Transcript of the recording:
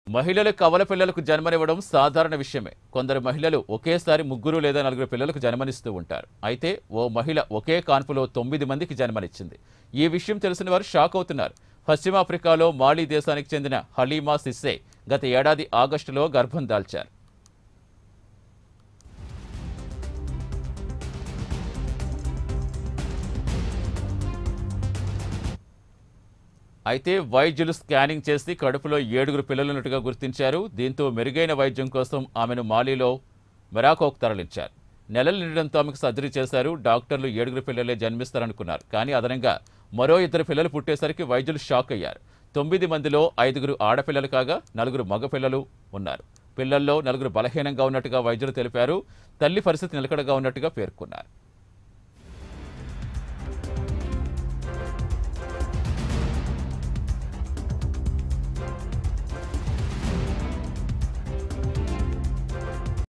మహిళలు కవల పిల్లలకు జన్మనివ్వడం సాధారణ విషయమే కొందరు మహిళలు ఒకేసారి ముగ్గురు లేదా నలుగురు పిల్లలకు జన్మనిస్తూ ఉంటారు అయితే ఓ మహిళ ఒకే కాన్పులో తొమ్మిది మందికి జన్మనిచ్చింది ఈ విషయం తెలిసిన వారు షాక్ అవుతున్నారు పశ్చిమాఫ్రికాలో మాలి దేశానికి చెందిన హలీమా సిస్సే గత ఏడాది ఆగస్టులో గర్భం దాల్చారు అయితే వైద్యులు స్కానింగ్ చేసి కడుపులో ఏడుగురు పిల్లలున్నట్టుగా గుర్తించారు దీంతో మెరుగైన వైద్యం కోసం ఆమెను మాలీలో మెరాకోకు తరలించారు నెలలు నిండడంతో ఆమెకు సర్జరీ చేశారు డాక్టర్లు ఏడుగురు పిల్లలే జన్మిస్తారనుకున్నారు కానీ అదనంగా మరో ఇద్దరు పిల్లలు పుట్టేసరికి వైద్యులు షాక్ అయ్యారు తొమ్మిది మందిలో ఐదుగురు ఆడపిల్లలు కాగా నలుగురు మగపిల్లలు ఉన్నారు పిల్లల్లో నలుగురు బలహీనంగా ఉన్నట్టుగా వైద్యులు తెలిపారు తల్లి పరిస్థితి నిలకడగా ఉన్నట్టుగా పేర్కొన్నారు